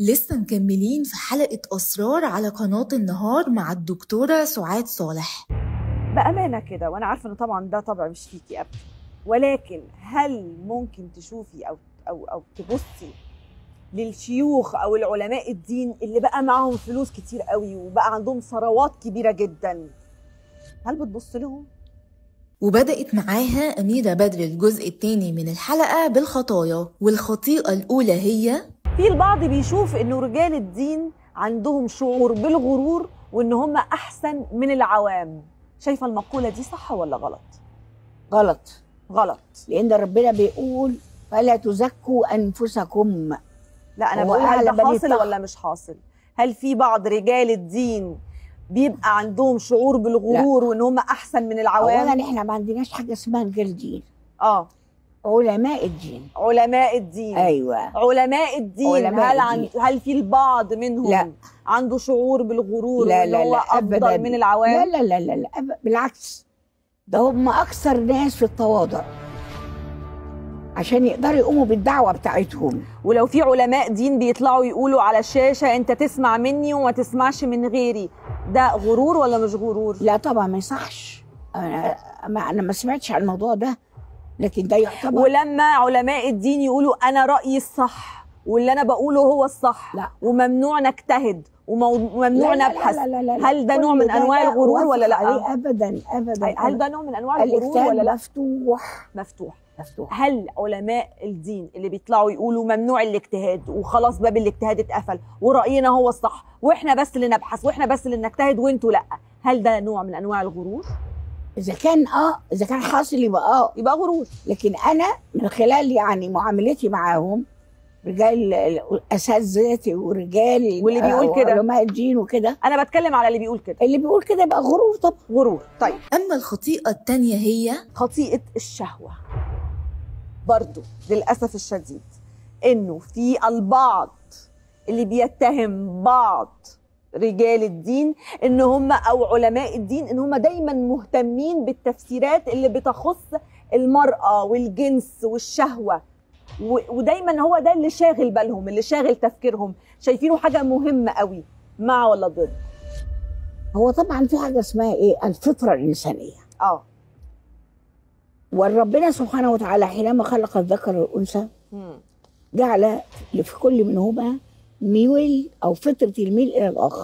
لسه مكملين في حلقة أسرار على قناة النهار مع الدكتورة سعاد صالح بامانه كده وانا عارفه ان طبعا ده طبع مش فيكي ابدا ولكن هل ممكن تشوفي او او او تبصي للشيوخ او العلماء الدين اللي بقى معاهم فلوس كتير قوي وبقى عندهم ثروات كبيره جدا هل بتبص لهم وبدأت معاها أميرة بدر الجزء الثاني من الحلقة بالخطايا والخطيئة الأولى هي في البعض بيشوف انه رجال الدين عندهم شعور بالغرور وان هم احسن من العوام شايفه المقوله دي صح ولا غلط غلط غلط لان ربنا بيقول فلا تزكوا انفسكم لا انا هو بقول هل أعلى ده بني حاصل الطه. ولا مش حاصل هل في بعض رجال الدين بيبقى عندهم شعور بالغرور وان هم احسن من العوام اولا احنا ما عندناش حاجه اسمها رجال دين اه علماء الدين علماء الدين ايوه علماء الدين علماء هل عن الدين. هل في البعض منهم لا. عنده شعور بالغرور لا وان لا هو لا افضل ابدا من لا العوام لا لا لا, لا. أب- بالعكس ده هم اكثر ناس في التواضع عشان يقدروا يقوموا بالدعوه بتاعتهم ولو في علماء دين بيطلعوا يقولوا على الشاشه انت تسمع مني وما تسمعش من غيري ده غرور ولا مش غرور لا طبعا ما يصحش انا ما انا ما سمعتش عن الموضوع ده لكن ده يعتبر ولما علماء الدين يقولوا انا رايي الصح واللي انا بقوله هو الصح لا. وممنوع نجتهد ومو- وممنوع لا لا نبحث لا لا لا لا. هل ده كل نوع من انواع لا الغرور ولا أوافق لا عليه ابدا ابدا هل ده نوع من انواع الغرور الاجتهاد ولا لا مفتوح مفتوح مفتوح هل علماء الدين اللي بيطلعوا يقولوا ممنوع الاجتهاد وخلاص باب الاجتهاد اتقفل ورأينا هو الصح واحنا بس اللي نبحث واحنا بس اللي نجتهد وانتوا لا هل ده نوع من انواع الغرور اذا كان اه اذا كان حاصل يبقى اه يبقى غرور لكن انا من خلال يعني معاملتي معاهم رجال اساتذتي ورجال واللي بيقول آه، كده. علماء الدين وكده انا بتكلم على اللي بيقول كده اللي بيقول كده يبقى غرور طبعا غرور طيب أما الخطيئة التانية هي خطيئة الشهوة برضو للأسف الشديد إنه في البعض اللي بيتهم بعض رجال الدين ان هم او علماء الدين ان هم دايما مهتمين بالتفسيرات اللي بتخص المرأة والجنس والشهوة و- ودايما هو ده اللي شاغل بالهم اللي شاغل تفكيرهم شايفينه حاجة مهمة قوي مع ولا ضد هو طبعا في حاجه اسمها ايه الفطره الانسانيه اه وربنا سبحانه وتعالى حينما خلق الذكر والانثى مم. جعل في كل منهما ميول او فطره الميل الى الاخر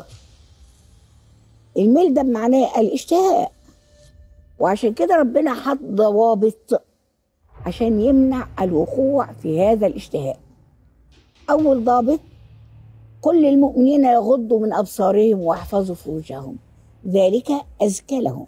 الميل ده معناه الاشتهاء وعشان كده ربنا حط ضوابط عشان يمنع الوقوع في هذا الاشتهاء اول ضابط كل المؤمنين يغضوا من ابصارهم ويحفظوا فروجهم ذلك ازكى لهم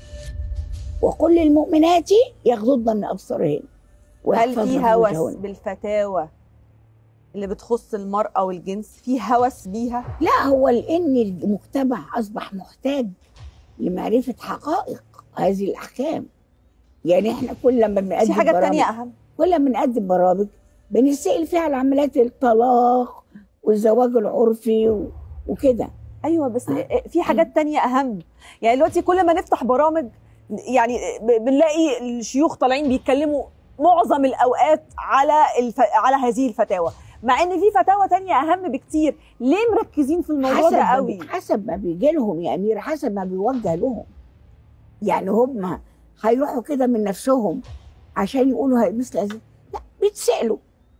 وكل المؤمنات يغضضن من ابصارهن هل ويحفظن في هوس فروجهن. بالفتاوى اللي بتخص المرأة والجنس في هوس بيها لا هو لان المجتمع اصبح محتاج لمعرفه حقائق هذه الاحكام يعني احنا كل لما بنقدم في حاجة برامج تانية أهم كل لما بنقدم برامج بنسال فيها على عمليات الطلاق والزواج العرفي و- وكده أيوة بس آه. في حاجات تانية أهم يعني دلوقتي كل ما نفتح برامج يعني ب- بنلاقي الشيوخ طالعين بيتكلموا معظم الأوقات على الف... على هذه الفتاوى مع ان في فتاوى تانية اهم بكتير ليه مركزين في الموضوع حسب ده ما قوي بي- حسب ما بيجي لهم يا امير حسب ما بيوجه لهم يعني هم هيروحوا كده من نفسهم عشان يقولوا هي مثل هذه لا بيتسالوا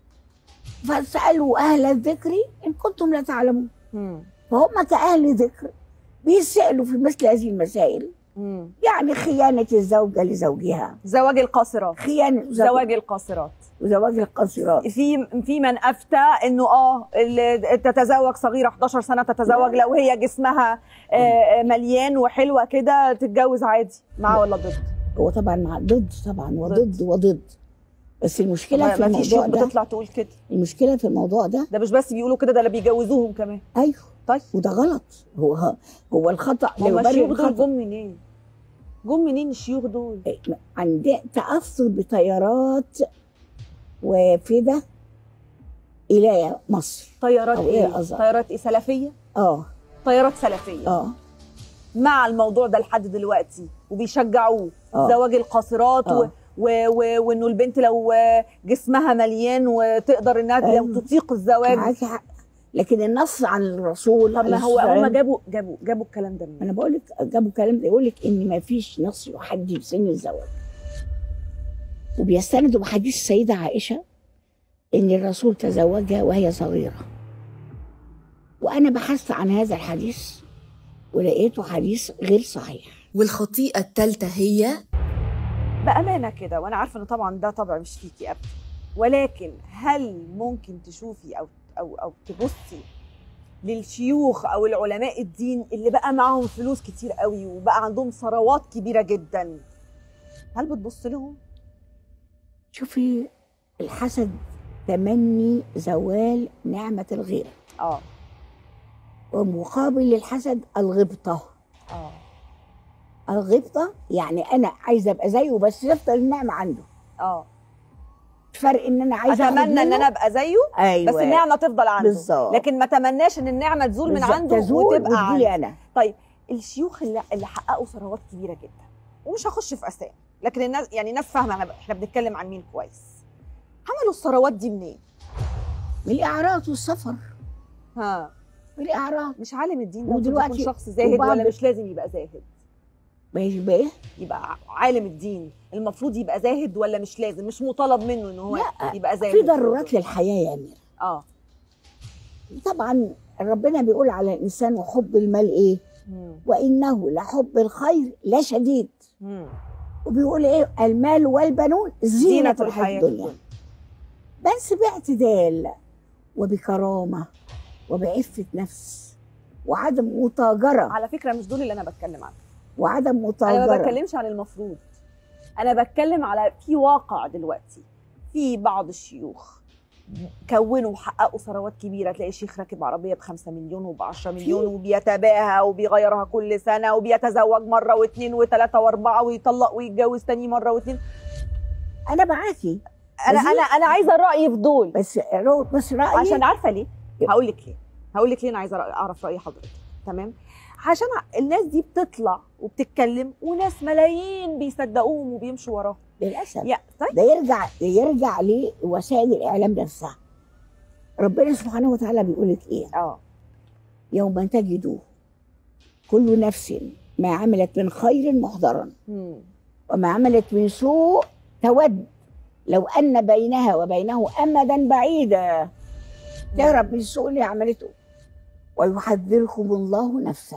فسالوا اهل الذكر ان كنتم لا تعلمون مم. فهم كاهل ذكر بيسالوا في مثل هذه المسائل مم. يعني خيانه الزوجه لزوجها زواج القاصرات خيانه زواج القاصرات زواج القاصرات في في من افتى انه اه ال- تتزوج صغيره 11 سنه تتزوج لا. لو هي جسمها آه، مليان وحلوه كده تتجوز عادي مع ولا ضد هو طبعا مع ضد طبعا وضد وضد بس المشكله ما في ما في شيوخ الموضوع ده بتطلع تقول كده المشكله في الموضوع ده ده مش بس بيقولوا كده ده اللي بيجوزوهم كمان ايوه طيب وده غلط هو هو الخطا لا هم يبرر الشيوخ دول الخطا جم منين؟ جم منين الشيوخ دول؟ عند تاثر بتيارات وافده الى مصر طيارات أو إيه ايه؟ الأزهر؟ طيارات ايه سلفيه؟ اه طيارات سلفيه اه مع الموضوع ده لحد دلوقتي وبيشجعوه آه. زواج القاصرات و... آه. و... و... وانه البنت لو جسمها مليان وتقدر انها أيوة. لو تطيق الزواج معاكي حق لكن النص عن الرسول طب ما عليه هو الصلاة هم والسلام- جابوا جابوا جابوا الكلام ده منين؟ انا بقول لك جابوا كلام ده يقول لك ان ما فيش نص يحدد سن الزواج وبيستندوا بحديث السيده عائشه ان الرسول تزوجها وهي صغيره وانا بحثت عن هذا الحديث ولقيته حديث غير صحيح والخطيئة التالتة هي بامانه كده وانا عارفه ان طبعا ده طبع مش فيكي ابدا ولكن هل ممكن تشوفي او او او تبصي للشيوخ او العلماء الدين اللي بقى معاهم فلوس كتير قوي وبقى عندهم ثروات كبيره جدا هل بتبص لهم شوفي الحسد تمني زوال نعمه الغير اه ومقابل للحسد الغبطه اه الغبطه يعني انا عايزه ابقى زيه بس تفضل النعمه عنده اه فرق ان انا عايزه آخد اتمنى ان منه. انا ابقى زيه ايوه بس النعمه تفضل عنده بالظبط. لكن ما تمناش ان النعمه تزول من بالظبط. عنده تزول وتبقى وتجيلي عندي انا طيب الشيوخ اللي, اللي حققوا ثروات كبيره جدا ومش هخش في اسامي لكن الناس يعني الناس فاهمه أنا- احنا بنتكلم عن مين كويس عملوا الثروات دي منين؟ من الاعراض والسفر ها من الاعراض مش عالم الدين ده ودلوقتي- ودلوقتي شخص زاهد وبعد- ولا مش لازم يبقى زاهد؟ ماشي بقى يبقى عالم الدين المفروض يبقى زاهد ولا مش لازم؟ مش مطالب منه ان هو لا، يبقى زاهد في ضرورات للحياه يا امير اه طبعا ربنا بيقول على الانسان وحب المال ايه مم. وانه لحب الخير لشديد مم. وبيقول ايه المال والبنون زينه الحياه الدنيا بس باعتدال وبكرامه وبعفه نفس وعدم متاجره على فكره مش دول اللي انا بتكلم عنهم وعدم انا ما متاجره بتكلمش عن المفروض انا بتكلم على في واقع دلوقتي في بعض الشيوخ كونوا وحققوا ثروات كبيره تلاقي شيخ راكب عربيه ب 5 مليون وب 10 مليون وبيتباهى وبيغيرها كل سنه وبيتزوج مره واثنين وثلاثه واربعه ويطلق ويتجوز تاني مره واثنين انا معاكي انا بس- انا انا عايزه الراي في دول بس رو- بس رايي عشان عارفه ليه هقول لك ليه هقول لك ليه انا عايزه رأي- اعرف راي حضرتك تمام عشان ع- الناس دي بتطلع وبتتكلم وناس ملايين بيصدقوهم وبيمشوا وراهم للاسف يا طيب ده يرجع يرجع لوسائل الاعلام نفسها ربنا سبحانه وتعالى بيقول لك ايه اه يوم تجد كل نفس ما عملت من خير محضرا مم. وما عملت من سوء تود لو ان بينها وبينه امدا بعيدا تهرب من السوء اللي عملته ويحذركم الله نفسه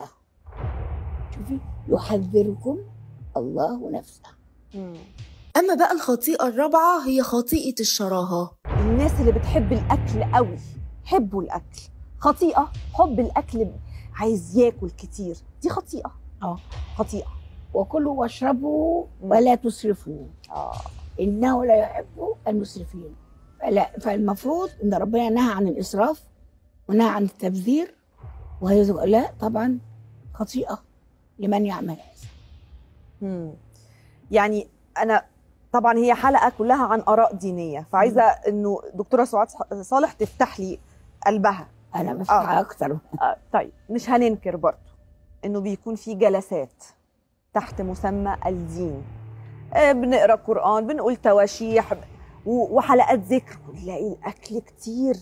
شوفي يحذركم الله نفسه مم. أما بقى الخطيئة الرابعة هي خطيئة الشراهة الناس اللي بتحب الاكل قوي حبوا الاكل خطيئه حب الاكل عايز ياكل كتير دي خطيئه اه خطيئه وكلوا واشربوا مم. ولا تسرفوا اه انه لا يحب المسرفين فلا فالمفروض ان ربنا نهى عن الاسراف ونهى عن التبذير وهي لا طبعا خطيئه لمن يعمل هذا مم. يعني انا طبعا هي حلقه كلها عن اراء دينيه فعايزه انه دكتوره سعاد صالح تفتح لي قلبها انا بفتح آه. اكتر آه، طيب مش هننكر برضه انه بيكون في جلسات تحت مسمى الدين آه، بنقرا قران بنقول تواشيح ب- و- وحلقات ذكر ونلاقي الاكل كتير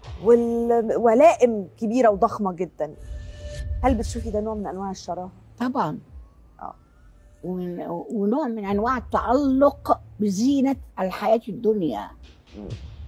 والولائم كبيره وضخمه جدا هل بتشوفي ده نوع من انواع الشراهه طبعا آه. ومن- ونوع من انواع التعلق بزينه الحياه الدنيا مم.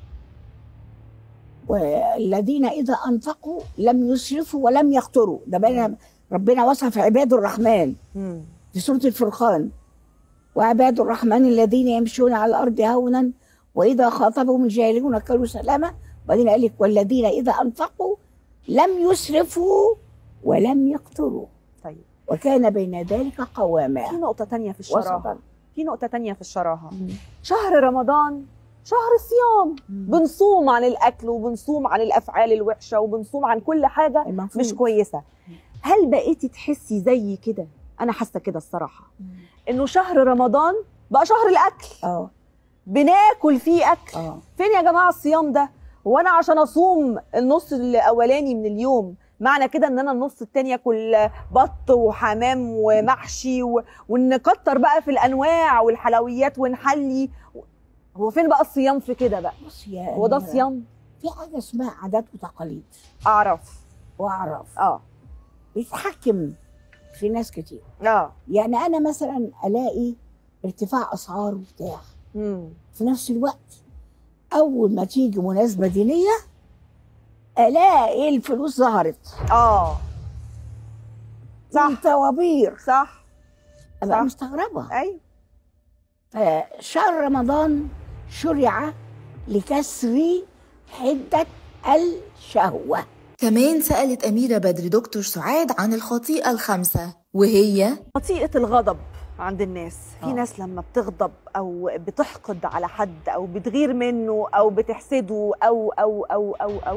والذين اذا انفقوا لم يسرفوا ولم يقتروا ده بين ربنا وصف عباد الرحمن مم. في سورة الفرقان وعباد الرحمن الذين يمشون على الأرض هونا وإذا خاطبهم الجاهلون قالوا سلاما وبعدين قال لك والذين إذا أنفقوا لم يسرفوا ولم يقتروا طيب وكان بين ذلك في قواما نقطه تانية في الشراهه وسطا في نقطه تانية في الشراهه شهر رمضان شهر صيام بنصوم عن الاكل وبنصوم عن الافعال الوحشه وبنصوم عن كل حاجه المفروض. مش كويسه هل بقيتي تحسي زي كده انا حاسه كده الصراحه انه شهر رمضان بقى شهر الاكل اه بناكل فيه اكل اه فين يا جماعه الصيام ده هو انا عشان اصوم النص الاولاني من اليوم معنى كده ان انا النص التاني اكل بط وحمام ومحشي و... ونكتر بقى في الانواع والحلويات ونحلي هو فين بقى الصيام في كده بقى بص يا هو ده أميرة، صيام في حاجه اسمها عادات وتقاليد اعرف واعراف اه بيتحكم في ناس كتير اه يعني انا مثلا الاقي ارتفاع اسعار وبتاع امم في نفس الوقت اول ما تيجي مناسبه دينيه الاقي الفلوس ظهرت اه صح الطوابير صح ابقى صح. مستغربه ايوه فشهر رمضان شرع لكسر حده الشهوه كمان سألت أميرة بدر دكتور سعاد عن الخطيئة الخامسة وهي خطيئة الغضب عند الناس في آه. ناس لما بتغضب او بتحقد على حد او بتغير منه او بتحسده او او او او او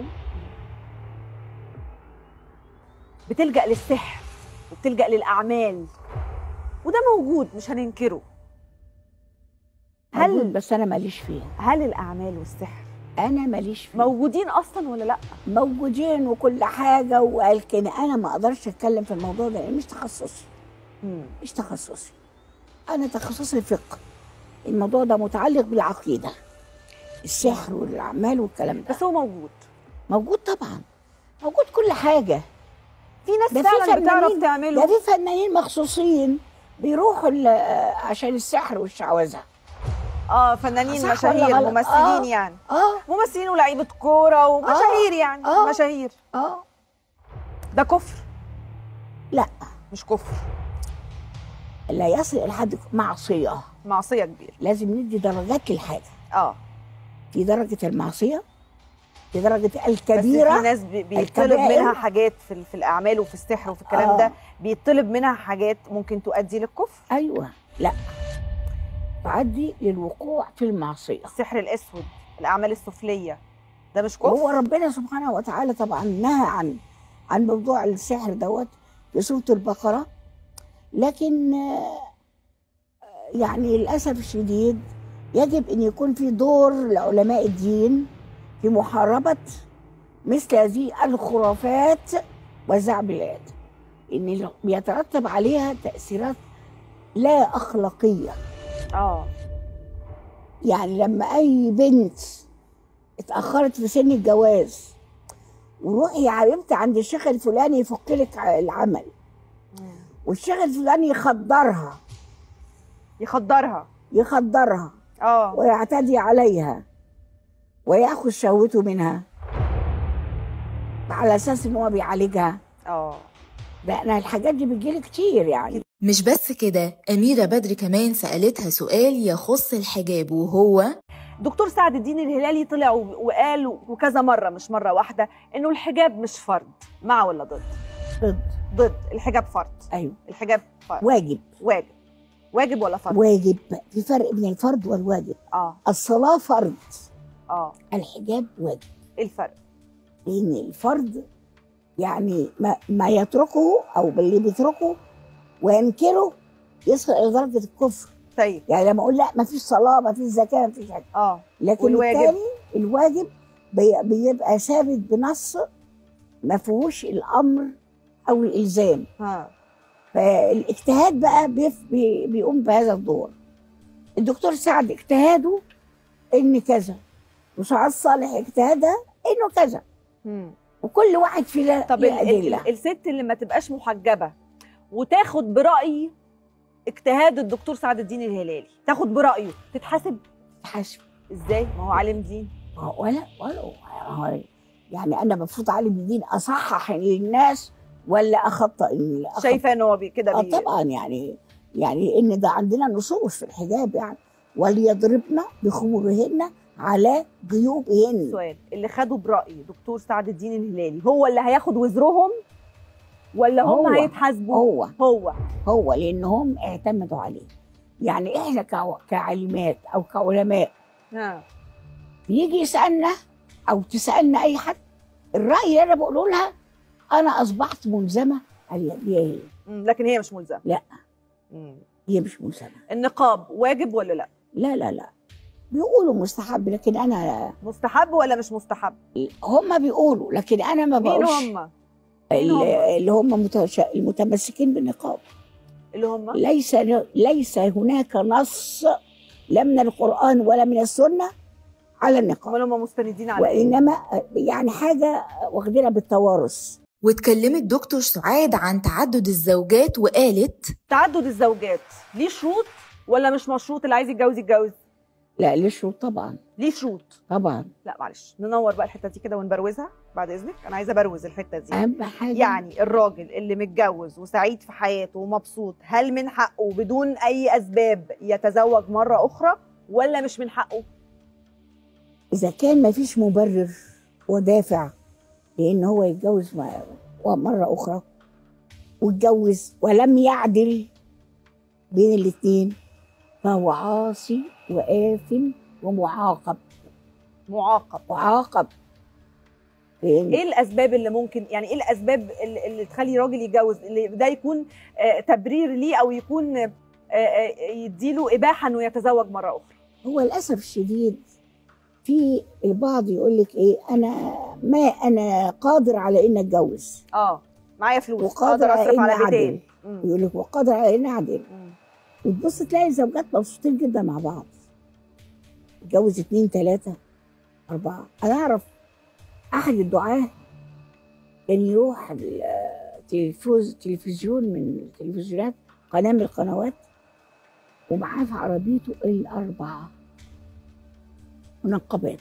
بتلجأ للسحر وبتلجأ للأعمال وده موجود مش هننكره هل هل بس انا ماليش فيها هل الأعمال والسحر انا ماليش فيها موجودين أصلا ولا لأ؟ موجودين وكل حاجه ولكن انا ما اقدرش اتكلم في الموضوع ده لأن مش تخصصي مش تخصصي انا تخصصي فقه الموضوع ده متعلق بالعقيده السحر والاعمال والكلام ده بس هو موجود موجود طبعا موجود كل حاجه في ناس ده في فعلا بتعرف فنانين- ده تعمله في فنانين مخصوصين بيروحوا ال- عشان السحر والشعوذه اه فنانين صح ولا مشاهير غلط؟ ممثلين آه. يعني اه ممثلين ولاعيبة كورة ومشاهير يعني آه. مشاهير اه ده كفر لا مش كفر لا يصل الى حد معصيه معصية كبيرة لازم ندي درجات للحاجه اه في درجه المعصيه في درجه بس في الكبيره ناس بي- بيطلب الكبائر. منها حاجات في, ال- في الاعمال وفي السحر وفي الكلام آه. ده بيطلب منها حاجات ممكن تؤدي للكفر ايوه لا تعدي للوقوع في المعصيه السحر الاسود الاعمال السفليه ده مش كفر وهو ربنا سبحانه وتعالى طبعا نهى عن عن موضوع السحر دوت في سوره البقره لكن آه، يعني للاسف الشديد يجب ان يكون في دور لعلماء الدين في محاربه مثل هذه الخرافات والزعبلات ان بيترتب عليها تاثيرات لا اخلاقيه اه يعني لما اي بنت اتاخرت في سن الجواز وروحي يا حبيبتي عند الشيخ الفلاني يفك لك العمل والشيخ الفلاني يخدرها يخدرها يخدرها اه ويعتدي عليها وياخذ شهوته منها على اساس ان هو بيعالجها اه ده انا الحاجات دي بتجيلي كتير يعني مش بس كده أميرة بدر كمان سألتها سؤال يخص الحجاب وهو دكتور سعد الدين الهلالي طلع و- وقال وكذا مره مش مره واحده انه الحجاب مش فرض مع ولا ضد ضد ضد الحجاب فرض ايوه الحجاب فرض واجب واجب واجب ولا فرض واجب في فرق بين الفرض والواجب اه الصلاه فرض اه الحجاب واجب ايه الفرق لان الفرد يعني ما, ما يتركه او اللي بيتركه وينكره يصل الى درجه الكفر طيب يعني لما اقول لا ما فيش صلاه ما فيش زكاه ما فيش حاجه اه لكن والواجب؟ التاني الواجب بي- بيبقى ثابت بنص ما فيهوش الامر او الالزام ها فالاجتهاد بقى بيف بي بيقوم بهذا الدور الدكتور سعد اجتهاده ان كذا وسعاد صالح اجتهادها انه كذا مم. وكل واحد فينا طب ليه ال- ال- ادله ال- الست اللي ما تبقاش محجبه وتاخد براي اجتهاد الدكتور سعد الدين الهلالي تاخد برايه تتحاسب حسب ازاي ما هو عالم دين ولا ولا هو- يعني انا المفروض عالم الدين اصحح للناس ولا اخطا ال- أخطأ. شايفه ان هو بي- كده اه بي- طبعا يعني يعني ان ده عندنا نصوص في الحجاب يعني وليضربن بخمورهن على جيوبهن سؤال اللي خدوا براي دكتور سعد الدين الهلالي هو اللي هياخد وزرهم ولا هم هو. هيتحاسبوا هو هو هو لانهم اعتمدوا عليه يعني احنا كع- كعالمات او كعلماء ها بيجي يسالنا او تسالنا اي حد الراي اللي انا بقوله لها انا اصبحت ملزمه عليها بيها هي مم، لكن هي مش ملزمه لا. مم. هي مش ملزمه النقاب واجب ولا لا لا لا لا بيقولوا مستحب لكن انا مستحب ولا مش مستحب هم بيقولوا لكن انا ما مين بقولش هم مين ال- هم؟ اللي هم متش- المتمسكين بالنقاب اللي هم ليس ليس هناك نص لا من القرآن ولا من السنة على النقاب امال هم مستندين على ايه؟ وانما يعني حاجه واخدينها بالتوارث واتكلمت دكتور سعاد عن تعدد الزوجات وقالت تعدد الزوجات ليه شروط ولا مش مشروط اللي عايز يتجوز يتجوز؟ لا ليه شروط طبعا ليه شروط؟ طبعا لا معلش ننور بقى الحته دي كده ونبروزها بعد اذنك انا عايزه ابروز الحته دي اهم حاجه يعني الراجل اللي متجوز وسعيد في حياته ومبسوط هل من حقه بدون اي اسباب يتزوج مره اخرى ولا مش من حقه؟ اذا كان ما فيش مبرر ودافع لان هو يتجوز م- مره اخرى واتجوز ولم يعدل بين الاثنين فهو عاصي وآثم ومعاقب معاقب معاقب لان ايه الاسباب اللي ممكن يعني ايه الاسباب اللي, اللي تخلي راجل يتجوز اللي ده يكون آه، تبرير ليه او يكون آه، آه، يديله اباحه انه يتزوج مره اخرى هو للاسف الشديد في البعض يقول لك ايه انا ما انا قادر على ان اتجوز اه معايا فلوس وقادر اقدر على اصرف إني على بيتين أعدل. مم. يقول لك وقادر على ان اعدل مم. وتبص تلاقي زوجات مبسوطين جدا مع بعض اتجوز اتنين تلاتة أربعة أنا أعرف أحد الدعاة كان يروح التلفوز تلفزيون من التلفزيونات قناة من القنوات ومعاه في عربيته الأربعة منقبات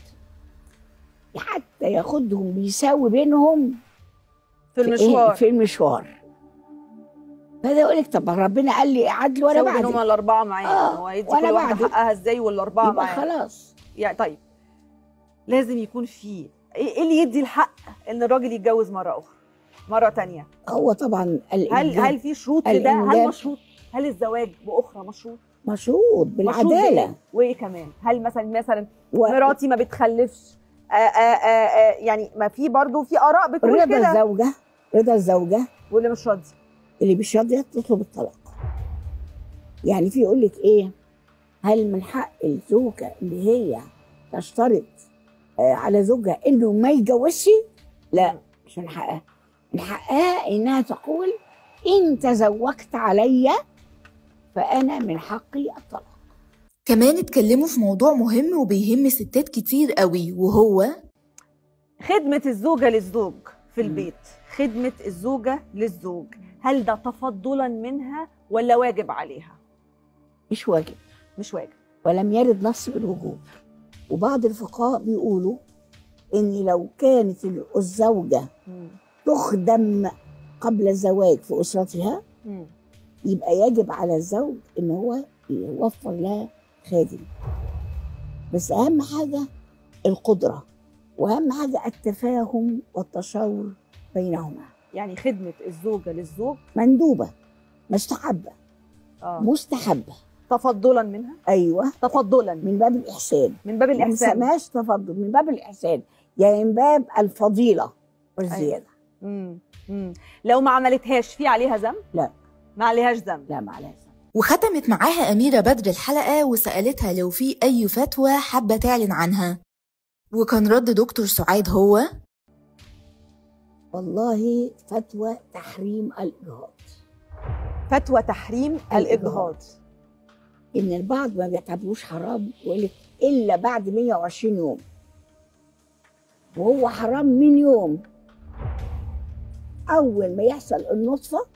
حتى ياخدهم بيساوي بينهم في في إيه؟ المشوار في المشوار فده يقول لك طب ربنا قال لي عدل وانا سوي بينهم بعدل الاربعه معايا آه، هو هيدي وأنا كل واحده بعدل. حقها ازاي والاربعه يبقى معايا خلاص يعني طيب لازم يكون في ايه إيه اللي يدي الحق ان الراجل يتجوز مره اخرى مره تانية هو طبعا هل الإنجاب هل في شروط لده هل الإنجاب. مشروط هل الزواج باخرى مشروط مشروط مشروط بالعداله بإيه؟ وايه كمان هل مثلا مثلا و- مراتي ما بتخلفش آآ آآ آآ يعني ما في برضو في اراء بتقول رضا كده الزوجه رضا الزوجه واللي مش راضي اللي مش راضيه تطلب الطلاق يعني في يقول لك ايه هل من حق الزوجه اللي هي تشترط آه، على زوجها انه ما يتجوزش لا مش من حقها من حقها انها تقول ان تزوجت علي فانا من حقي الطلاق كمان اتكلموا في موضوع مهم وبيهم ستات كتير قوي وهو خدمه الزوجه للزوج في مم. البيت خدمه الزوجه للزوج هل ده تفضلا منها ولا واجب عليها مش واجب مش واجب ولم يرد نص بالوجوب وبعض الفقهاء بيقولوا ان لو كانت الزوجه مم. تخدم قبل الزواج في اسرتها مم. يبقى يجب على الزوج ان هو يوفر لها خادم بس اهم حاجه القدره واهم حاجه التفاهم والتشاور بينهما يعني خدمه الزوجه للزوج مندوبه مستحبه اه مستحبه تفضلا منها ايوه تفضلا من باب الاحسان من باب ما الاحسان نسميهاش تفضل من باب الاحسان يعني من باب الفضيله والزياده مم. مم. لو ما عملتهاش في عليها ذنب لا. ما عليهاش ذنب لا معلش وختمت معاها أميرة بدر الحلقة وسألتها لو في أي فتوى حابة تعلن عنها وكان رد دكتور سعاد هو والله فتوى تحريم الاجهاض فتوى تحريم الاجهاض ان البعض ما بيعتبروش حرام يقول لك الا بعد 120 يوم وهو حرام من يوم اول ما يحصل النطفه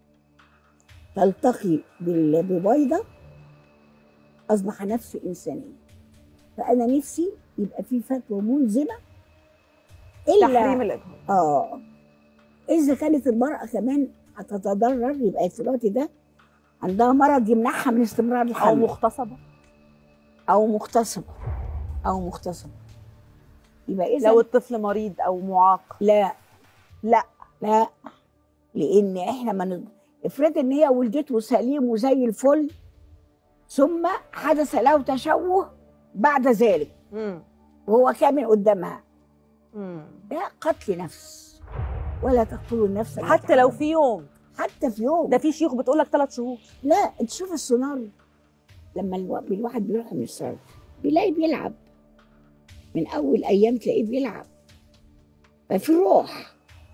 تلتقي بال- ببيضه اصبح نفس انسانيه فانا نفسي يبقى في فتوى ملزمه الا تحريم الاجهاض اه اذا كانت المراه كمان هتتضرر يبقى في الوقت ده عندها مرض يمنعها من استمرار او الحمل مغتصبه او مغتصبه او مغتصبه يبقى اذا لو الطفل مريض او معاق لا لا لا لان احنا ما ند... افرض ان هي ولدته سليم وزي الفل ثم حدث له تشوه بعد ذلك مم. وهو كامل قدامها مم. ده قتل نفس ولا تقتلوا النفس التي حتى لو حرم. في يوم حتى في يوم ده في شيوخ بتقول لك ثلاث شهور لا انت شوف السونار لما الو- الواحد بيروح المستشفى بيلاقي بيلعب من اول ايام تلاقيه بيلعب ففي روح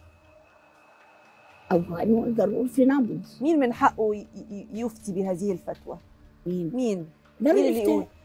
او نقدر نقول في نبض مين من حقه ي- ي- يفتي بهذه الفتوى مين مين ده مين اللي الافتاء يقول